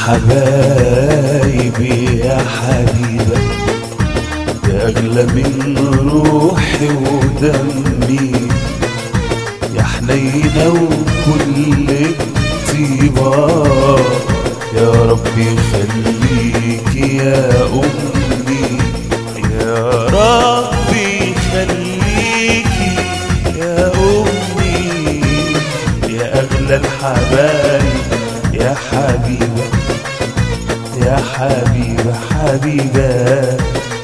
حبايبي يا حبيبة يا أغلى من روحي ودمي يا حنينة وكل طيبة يا ربي خليك يا أمي يا ربي خليك يا أمي يا أغلى الحبايب يا حبيبة يا حبيبة حبيبة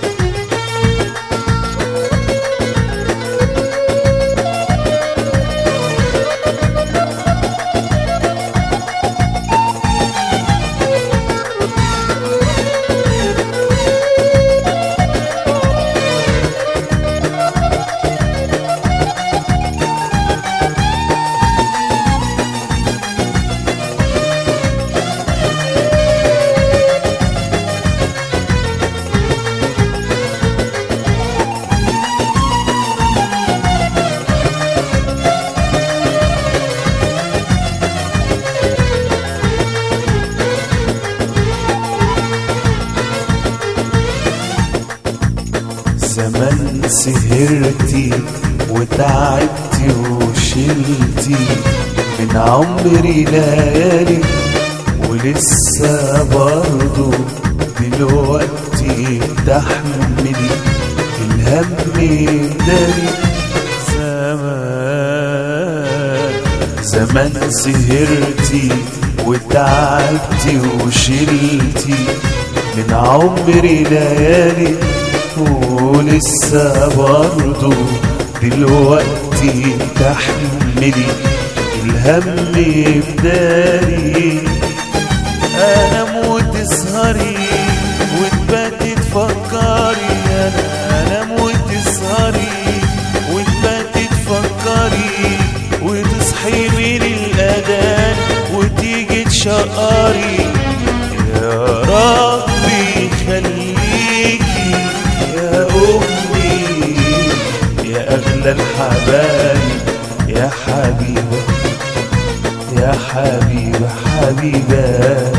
زمان سهرتي وتعبتي وشلتي من عمري ليالي ولسه برضو دلوقتي تحملي الهم داري زمان زمان سهرتي وتعبتي وشلتي من عمري ليالي ولسه برضو دلوقتي تحملي الهم بداري انام وتسهري وتباتي تفكري انا انام وتسهري وتباتي تفكري وتصحي من الاذان وتيجي تشقري يا ربي خليكي يا أمي يا أغلى الحبايب يا حبيبة يا حبيبة حبيبة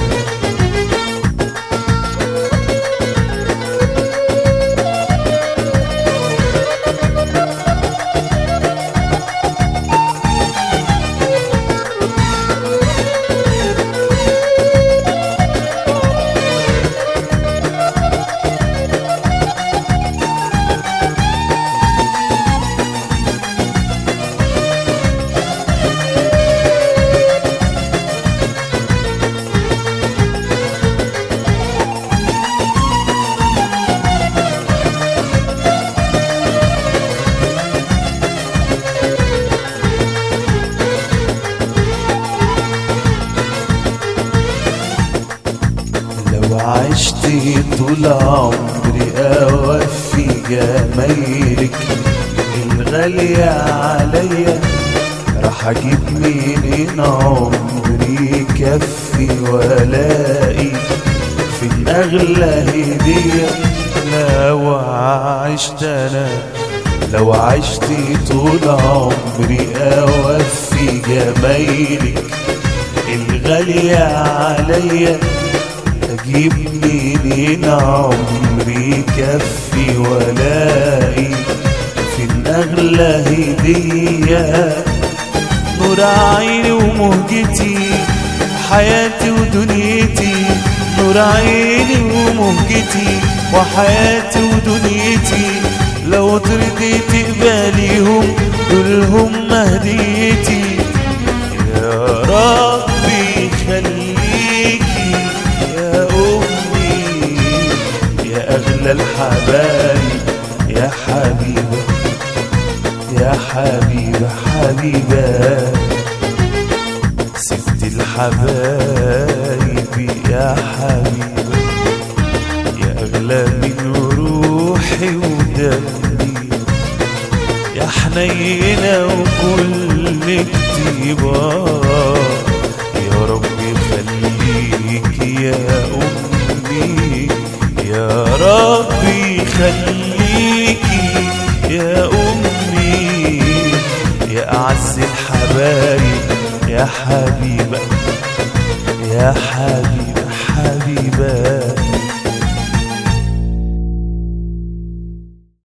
لو عشت طول عمري أوفي جمايلك الغالية عليا راح أجيب منين عمري كفي ولاقي في الأغلى هدية لو عشت أنا لو عشت طول عمري أوفي جمايلك الغالية عليا اجيب منين عمري كفي ولاقي في الاغلى هديه نور عيني ومهجتي حياتي ودنيتي نور عيني ومهجتي وحياتي ودنيتي لو ترضي تقبليهم دول هم هديتي يا ربي خليكي يا أمي يا أغلى الحبايب يا حبيبة يا حبيبة حبيبة ست الحبايب يا حبيبة يا أغلى من روحي ودمي يا حنينة وكل كتيبة يا ربي خليك يا أمي يا ربي خليكي يا أمي يا أعز الحبايب يا حبيبة يا حبيبة يبان